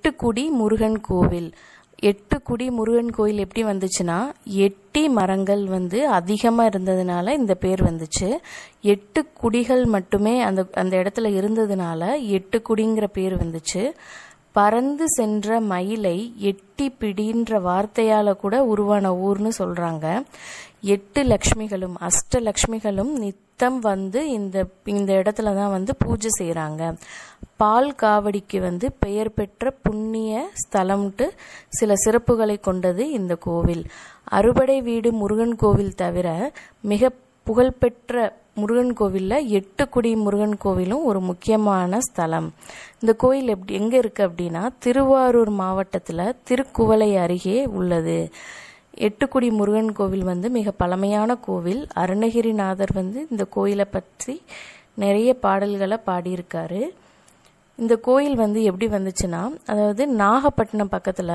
எட்டுக்குடி முருகன் கோவில் எட்டுக்குடி முருகன் கோயில் எப்படி வந்துச்சுன்னா எட்டி மரங்கள் வந்து அதிகமாக இருந்ததுனால இந்த பேர் வந்துச்சு எட்டு குடிகள் மட்டுமே அந்த அந்த இடத்துல இருந்ததுனால எட்டு குடிங்கிற பேர் வந்துச்சு பறந்து சென்ற மயிலை எட்டி பிடின்ற வார்த்தையால கூட உருவான ஊர்னு சொல்றாங்க எட்டு லக்ஷ்மிகளும் அஷ்ட லக்ஷ்மிகளும் நித்தம் வந்து இந்த இந்த இடத்துல தான் வந்து பூஜை செய்கிறாங்க பால் காவடிக்கு வந்து பெயர் பெற்ற புண்ணிய ஸ்தலம்ட்டு சில சிறப்புகளை கொண்டது இந்த கோவில் அறுபடை வீடு முருகன் கோவில் தவிர மிக புகழ்பெற்ற முருகன் கோவிலில் எட்டுக்குடி முருகன் கோவிலும் ஒரு முக்கியமான ஸ்தலம் இந்த கோயில் எப்படி எங்கே இருக்குது அப்படின்னா திருவாரூர் மாவட்டத்தில் திருக்குவளை அருகே உள்ளது எட்டுக்குடி முருகன் கோவில் வந்து மிக பழமையான கோவில் அருணகிரிநாதர் வந்து இந்த கோயிலை பற்றி நிறைய பாடல்களை பாடியிருக்காரு இந்த கோயில் வந்து எப்படி வந்துச்சுன்னா அதாவது நாகப்பட்டினம் பக்கத்தில்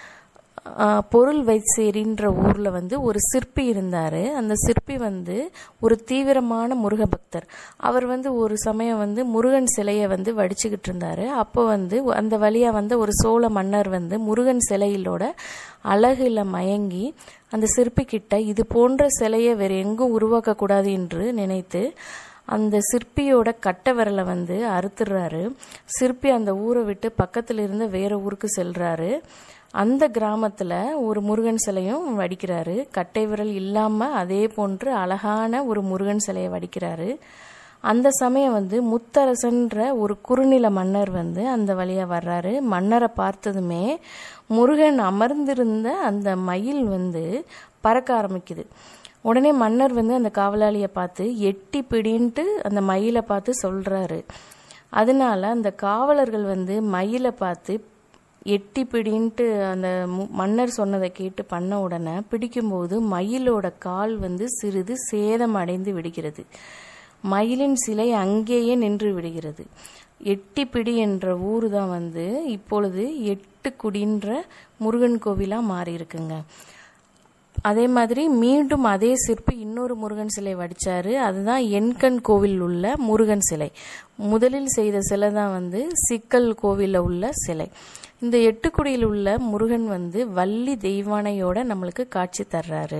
பொருள் வைசேரின்ற ஊரில் வந்து ஒரு சிற்பி இருந்தார் அந்த சிற்பி வந்து ஒரு தீவிரமான முருக பக்தர் அவர் வந்து ஒரு சமயம் வந்து முருகன் சிலையை வந்து வடிச்சுக்கிட்டு இருந்தார் அப்போ வந்து அந்த வழியாக வந்து ஒரு சோழ மன்னர் வந்து முருகன் சிலையிலோட அழகுல மயங்கி அந்த சிற்பி கிட்ட இது போன்ற சிலையை வேறு எங்கும் உருவாக்கக்கூடாது என்று நினைத்து அந்த சிற்பியோட கட்டை விரலை வந்து அறுத்துடுறாரு சிற்பி அந்த ஊரை விட்டு பக்கத்தில் இருந்து வேற ஊருக்கு செல்றாரு அந்த கிராமத்தில் ஒரு முருகன் சிலையும் வடிக்கிறாரு கட்டை விரல் இல்லாமல் அதே போன்று அழகான ஒரு முருகன் சிலையை வடிக்கிறாரு அந்த சமயம் வந்து முத்தரசன்ற ஒரு குறுநில மன்னர் வந்து அந்த வழியாக வர்றாரு மன்னரை பார்த்ததுமே முருகன் அமர்ந்திருந்த அந்த மயில் வந்து பறக்க ஆரம்பிக்குது உடனே மன்னர் வந்து அந்த காவலாளியை பார்த்து எட்டி பிடின்ட்டு அந்த மயிலை பார்த்து சொல்கிறாரு அதனால அந்த காவலர்கள் வந்து மயிலை பார்த்து எட்டி பிடின்ட்டு அந்த மன்னர் சொன்னதை கேட்டு பண்ண உடனே பிடிக்கும்போது மயிலோட கால் வந்து சிறிது சேதம் அடைந்து விடுகிறது மயிலின் சிலை அங்கேயே நின்று விடுகிறது எட்டிப்பிடி என்ற ஊர் தான் வந்து இப்பொழுது எட்டு குடின்ற முருகன் கோவிலாக மாறி இருக்குங்க அதே மாதிரி மீண்டும் அதே சிற்பி இன்னொரு முருகன் சிலை வடிச்சாரு அதுதான் எண்கண் கோவில் உள்ள முருகன் சிலை முதலில் செய்த சிலை தான் வந்து சிக்கல் கோவிலில் உள்ள சிலை இந்த எட்டுக்குடியில் உள்ள முருகன் வந்து வள்ளி தெய்வானையோட நம்மளுக்கு காட்சி தர்றாரு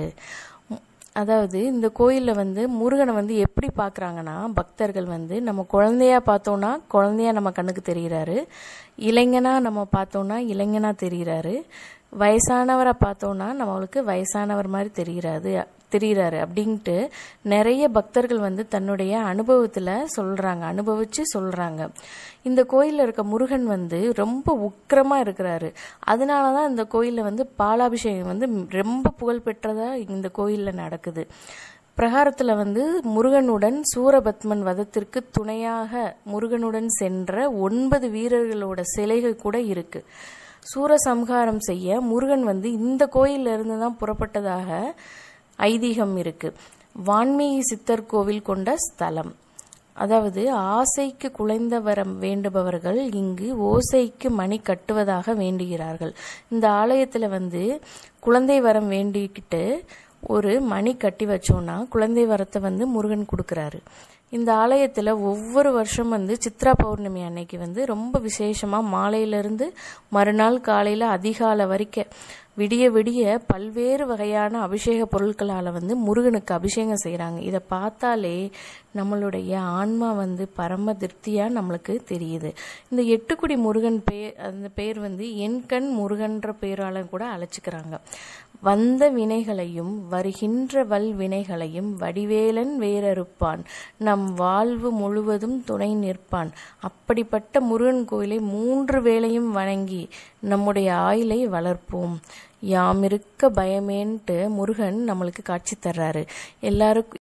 அதாவது இந்த கோயிலில் வந்து முருகனை வந்து எப்படி பார்க்குறாங்கன்னா பக்தர்கள் வந்து நம்ம குழந்தையா பார்த்தோன்னா குழந்தையா நம்ம கண்ணுக்கு தெரிகிறாரு இளைஞனா நம்ம பார்த்தோன்னா இளைஞனா தெரிகிறாரு வயசானவரை பார்த்தோன்னா நம்மளுக்கு வயசானவர் மாதிரி தெரிகிறாரு தெரிகிறாரு அப்படின்ட்டு நிறைய பக்தர்கள் வந்து தன்னுடைய அனுபவத்தில் சொல்கிறாங்க அனுபவித்து சொல்கிறாங்க இந்த கோயிலில் இருக்க முருகன் வந்து ரொம்ப உக்கிரமாக இருக்கிறாரு அதனால தான் இந்த கோயிலில் வந்து பாலாபிஷேகம் வந்து ரொம்ப புகழ்பெற்றதாக இந்த கோயிலில் நடக்குது பிரகாரத்தில் வந்து முருகனுடன் சூரபத்மன் வதத்திற்கு துணையாக முருகனுடன் சென்ற ஒன்பது வீரர்களோட சிலைகள் கூட இருக்கு சூரசம்ஹாரம் செய்ய முருகன் வந்து இந்த கோயிலில் இருந்து தான் புறப்பட்டதாக ஐதீகம் இருக்கு வான்மீகி சித்தர் கோவில் கொண்ட ஸ்தலம் அதாவது ஆசைக்கு குலைந்த வரம் வேண்டுபவர்கள் இங்கு ஓசைக்கு மணி கட்டுவதாக வேண்டுகிறார்கள் இந்த ஆலயத்தில் வந்து குழந்தை வரம் வேண்டிக்கிட்டு ஒரு மணி கட்டி வச்சோன்னா குழந்தை வரத்தை வந்து முருகன் கொடுக்குறாரு இந்த ஆலயத்தில் ஒவ்வொரு வருஷம் வந்து சித்ரா பௌர்ணமி அன்னைக்கு வந்து ரொம்ப விசேஷமாக மாலையிலிருந்து மறுநாள் காலையில் அதிகாலை வரைக்கும் விடிய விடிய பல்வேறு வகையான அபிஷேக பொருட்களால் வந்து முருகனுக்கு அபிஷேகம் செய்கிறாங்க இதை பார்த்தாலே நம்மளுடைய ஆன்மா வந்து பரம திருப்தியாக நம்மளுக்கு தெரியுது இந்த எட்டுக்குடி முருகன் பேர் அந்த பேர் வந்து எண்கண் முருகன்ற பேரால கூட அழைச்சிக்கிறாங்க வந்த வினைகளையும் வருகின்ற வல் வினைகளையும் வடிவேலன் வேறறுப்பான் நம் வாழ்வு முழுவதும் துணை நிற்பான் அப்படிப்பட்ட முருகன் கோயிலை மூன்று வேளையும் வணங்கி நம்முடைய ஆயுளை வளர்ப்போம் யாம் இருக்க பயமேன்ட்டு முருகன் நம்மளுக்கு காட்சி தர்றாரு எல்லாருக்கும்